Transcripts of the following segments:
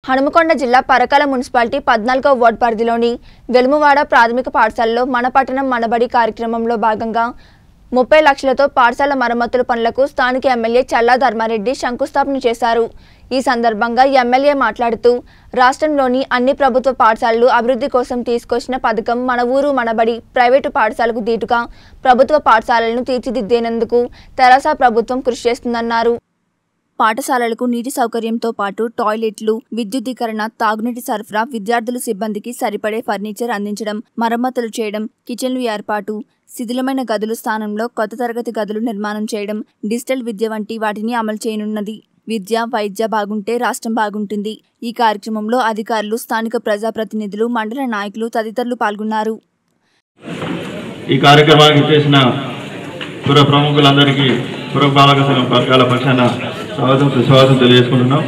హనుమకొండ జిల్లా పరకాల మున్సిపాలిటీ పద్నాలుగో వార్డు పరిధిలోని వెలుమువాడ ప్రాథమిక పాఠశాలలో మన పట్టణం మనబడి కార్యక్రమంలో భాగంగా ముప్పై లక్షలతో పాఠశాల మరమ్మతుల పనులకు స్థానిక ఎమ్మెల్యే చల్లా ధర్మారెడ్డి శంకుస్థాపన చేశారు ఈ సందర్భంగా ఎమ్మెల్యే మాట్లాడుతూ రాష్ట్రంలోని అన్ని ప్రభుత్వ పాఠశాలలు అభివృద్ధి కోసం తీసుకొచ్చిన పథకం మన ఊరు మనబడి ప్రైవేటు పాఠశాలకు దీటుగా ప్రభుత్వ పాఠశాలలను తీర్చిదిద్దేందుకు తెరాస ప్రభుత్వం కృషి చేస్తుందన్నారు పాఠశాలలకు నీటి సౌకర్యంతో పాటు టాయిలెట్లు విద్యుద్దీకరణ తాగునీటి సరఫరా విద్యార్థుల సిబ్బందికి సరిపడే ఫర్నిచర్ అందించడం మరమ్మతులు చేయడం కిచెన్లు ఏర్పాటు శిథిలమైన గదుల స్థానంలో కొత్త తరగతి గదులు నిర్మాణం చేయడం డిజిటల్ విద్య వంటి వాటిని అమలు చేయనున్నది విద్య వైద్య బాగుంటే రాష్ట్రం బాగుంటుంది ఈ కార్యక్రమంలో అధికారులు స్థానిక ప్రజాప్రతినిధులు మండల నాయకులు తదితరులు పాల్గొన్నారు ఈ కార్యక్రమానికి చేసిన పుర ప్రముఖులందరికీ పురపాలక సంఘం పథకాల పక్షాన స్వాగతం సుస్వాగతం తెలియజేసుకుంటున్నాం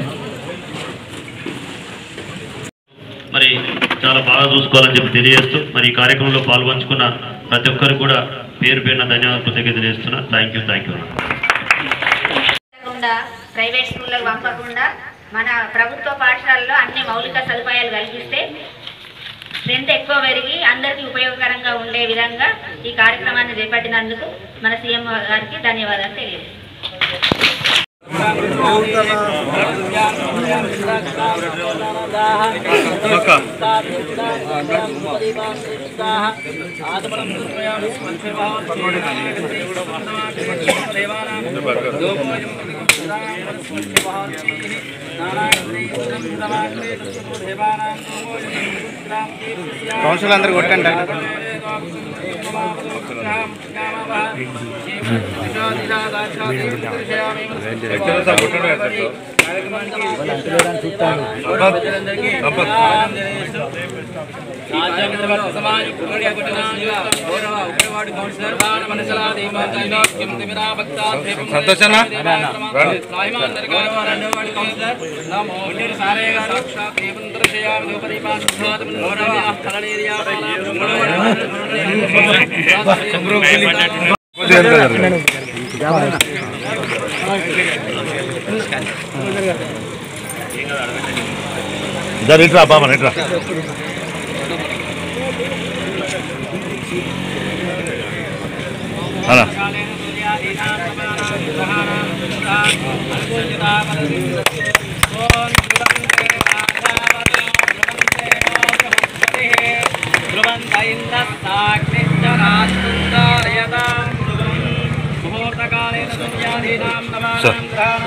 మరి చాలా బాగా చూసుకోవాలని చెప్పి తెలియజేస్తూ మరి ఈ కార్యక్రమంలో పాల్పంచుకున్న ప్రతి ఒక్కరికి కూడా పేరు పేరున ధన్యవాదాలు కృతజ్ఞత తెలియజేస్తున్నా థ్యాంక్ యూ థ్యాంక్ యూ కాకుండా ప్రైవేట్ స్కూళ్ళకు పంపకుండా మన ప్రభుత్వ పాఠశాలలో అన్ని మౌలిక సదుపాయాలు కల్పిస్తే స్ట్రెంత్ ఎక్కువ పెరిగి అందరికీ ఉపయోగకరంగా ఉండే విధంగా ఈ కార్యక్రమాన్ని చేపట్టినందుకు మన సీఎం గారికి ధన్యవాదాలు తెలియజేస్తాను కౌన్సిల్ అందరు కొట్టండి సంతోషనా ఇట్రా బాబా ఇట్రా అలా సార్